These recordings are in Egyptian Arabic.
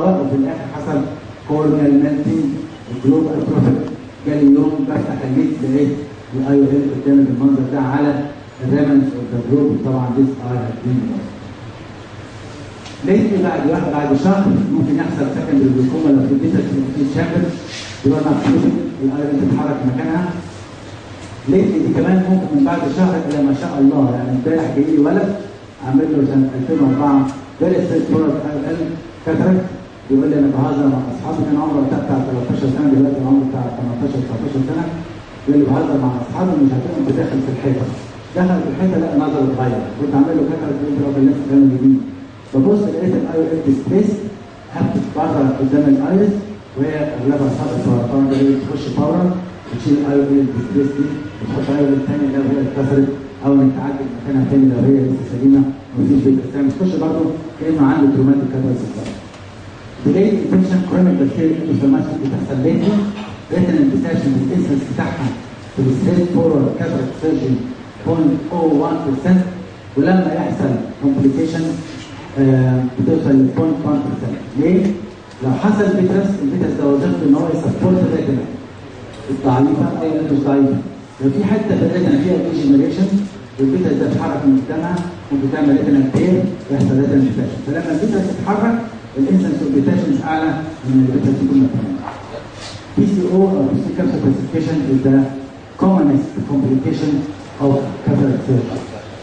الهواء وفي الاخر حصل كورنيال ميلتنج الجلوب اتروفيك جالي يوم بفتح الجيت لقيت الاي او ال قدامي بالمنظر ده على الريمنس اوف ذا جلوب طبعا ديس اي هاف بين لقيت بعد واحد بعد شهر ممكن يحصل سكند الجلوكوما لو في البيتا في الشامبر يبقى مكتوب الاي او ال تتحرك مكانها لقيت دي كمان ممكن من بعد شهر الى ما شاء الله يعني امبارح جاي لي ولد عامل له سنه 2004 درس في الكوره ال كاترك يقول لي انا بهزر مع اصحابي كان عمره بتاع 13 سنه دلوقتي عمره بتاع 18 19 سنه يقول لي بهزر مع اصحابي مش هتلاقيهم داخل في الحيطه دخل في الحيطه لا نظره اتغير كنت عامل له كاترك يقول لي هو الناس كانوا جديد ببص لقيت الاي او ال ديسبيس هبت بره قدام الايرس وهي اغلبها صابت سرطان ده تخش فورا وتشيل الاي او ال ديسبيس دي وتحط الاي او ال الثانيه لو هي اتكسرت او انك تعدل مكانها تاني لو هي لسه سليمه ومفيش بيت تخش برضه كانه عنده تروماتيك كاترك ديلي انفكشن كرونيك بكتيريا انفلاميشن بتحصل ليتي ريتن انفكشن الانسنس بتاعها في الستريت فورورد كاترك سيرجن 0.01% ولما يحصل كومبليكيشن بتوصل ل 0.1% ليه؟ لو حصل فيترس الفيترس ده وظيفته ان هو يسبورت الريتنا الضعيفه او مش ضعيفه لو في حته في الريتنا فيها ديجنريشن والفيترس ده اتحرك من قدامها ممكن تعمل ريتنا تير يحصل ريتنا انفكشن فلما الفيترس يتحرك الانسنس اوبيتيشن اعلى من الفيترس يكون مكانها بي سي او او بي سي كابسول كلاسيفيكيشن is the commonest complication of cataract surgery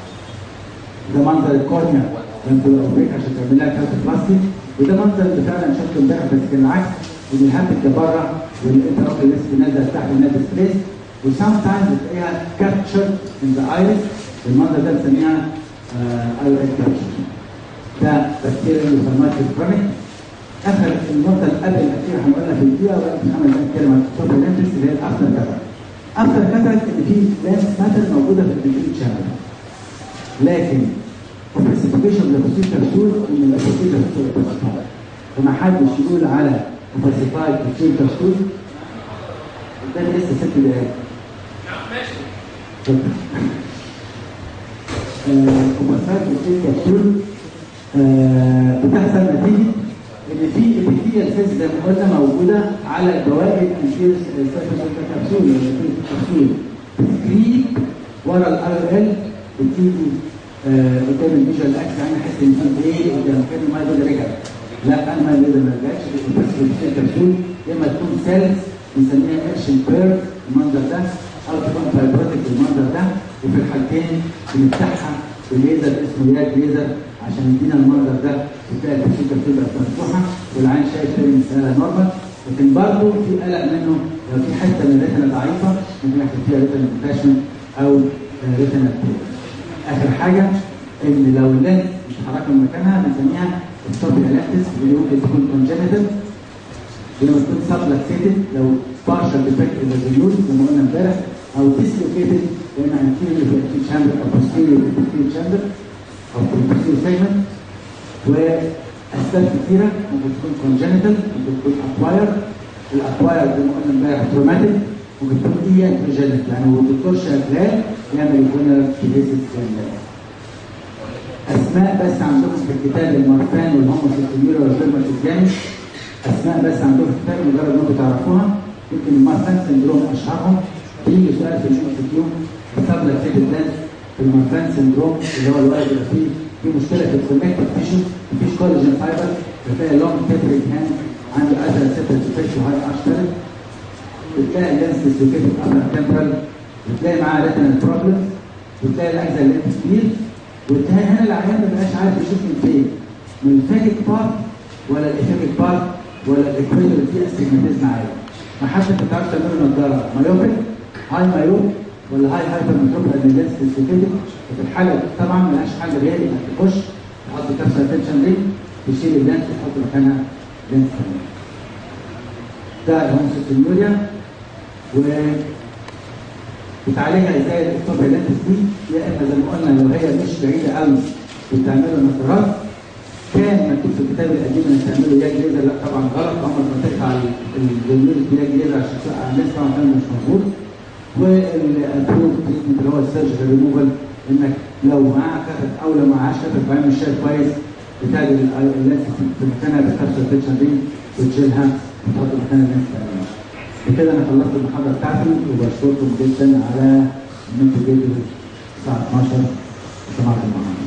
ده منظر الكورنيا لما تبقى اوبريك عشان تعمل لها كالسيوم بلاستيك وده منظر اللي فعلا شفته امبارح بس كان العكس ان الهبت ده بره والانتراكل لسه نازل تحت النادي سبيس وسام تايمز بتلاقيها كابتشر ان ذا ايرس المنظر ده بنسميها اي اس كابتشر ده بكتيريا يسمى الكرونيك اخر النقطه اللي قبل الاخيره هنقولها في الدقيقه وقت خمس دقائق كلمه سوبر لينتس اللي هي الافتر كاتر افتر كاتر ان في لانس ماتر موجوده في البيوت شانل لكن الكلاسيفيكيشن للبروسيس كبسول ان البروسيس كبسول فما حدش يقول على كلاسيفايد بروسيس كبسول قدامي لسه ست دقايق ماشي كلاسيفايد بروسيس كبسول بتحصل نتيجه ان في ابيثيال سيلز زي ما قلنا موجوده على البواقي الانتيريور سيرفيس كبسول الكبسول بتكريب ورا الاي ال بتيجي قدام الفيجوال اكس يعني احس ان في ايه قدام كان ما يقدر رجع لا انا ما يقدر ما رجعش بس في الكبسول يا اما تكون سيلز بنسميها اكشن بيرف المنظر ده او تكون فايبروتيك بالمنظر ده وفي الحالتين بنفتحها بليزر اسمه ياك ليزر عشان يدينا المنظر ده بتلاقي الكبسول كبسول بقت مفتوحه والعين شايف تاني مسألة نورمال لكن برضه في قلق منه لو في حته من الريتنا ضعيفه ممكن يحصل فيها ريتنا انفكشن او ريتنا اخر حاجه ان لو اللينس مش حركه من مكانها بنسميها التوبي الانتس اللي ممكن تكون كونجنتال لما تكون سبلكسيتد لو بارشال ديفكت الريزوليوت زي ما قلنا امبارح او ديسلوكيتد لان انتيريور في تشامبر او بوستيريور في تشامبر او في البوستيريور سيجمنت واسباب كثيره ممكن تكون كونجنتال ممكن تكون اكواير الاكواير زي ما قلنا امبارح تروماتيك ممكن تكون ايه انتروجينيك يعني هو الدكتور شغال يعمل يكون كيسز اسماء بس عندكم في الكتاب المارفان والهوموسيستيميرا والديرماتوجينيك اسماء بس عندكم في الكتاب مجرد انكم تعرفوها يمكن المارفان سندروم اشهرهم بيجي سؤال في الام سي كيو السبلة سيتد في المارفان سندروم اللي هو الولد اللي فيه في مشكله في الكونكتيف تيشو مفيش كولاجين فايبر بتلاقي لونج تيترينج هاند عنده ادرا سيتد فيش وهاي اشترك بتلاقي اللينس ديسلوكيتد ابر تمبرال بتلاقي معاه ريتنال بروبلم بتلاقي الاجزاء اللي كبير وتلاقي هنا العيان ما بقاش عارف يشوف من فين من الفاكك بارت ولا الايفيكك بارت ولا الاكويدر اللي فيه استجماتيزم عالي ما حدش ما بتعرفش تعمل نظاره مايوبيك هاي مايوب ولا هاي هايبر متروب لان اللينس ديسلوكيتد وفي الحاله دي طبعا ما لهاش حل غير انك تخش تحط كبسه تنشن رينج تشيل اللينس وتحط مكانها لينس ثاني ده الهوموسيستيميوريا و بتعالجها ازاي الاكتوبيلانتس دي يا اما زي ما قلنا لو هي مش بعيده قوي بتعملوا نظارات كان مكتوب في الكتاب القديم انك تعملوا ياج ليزر لا طبعا غلط عمرك ما تقطع الجلوز بياج ليزر عشان توقع الناس طبعا كان مش مظبوط والابروف تريتمنت اللي هو السيرجري ريموفال انك لو معاه كتف او لو معهاش كتف وعين مش شايف كويس بتاعت اللي انت في مكانها بتكسر التنشن دي وتشيلها وتحط مكانها اللي انت تعملها. بكده انا خلصت المحاضره بتاعتي وبشكركم جدا على ان انتوا جيتوا الساعه 12 وسمعتوا معانا.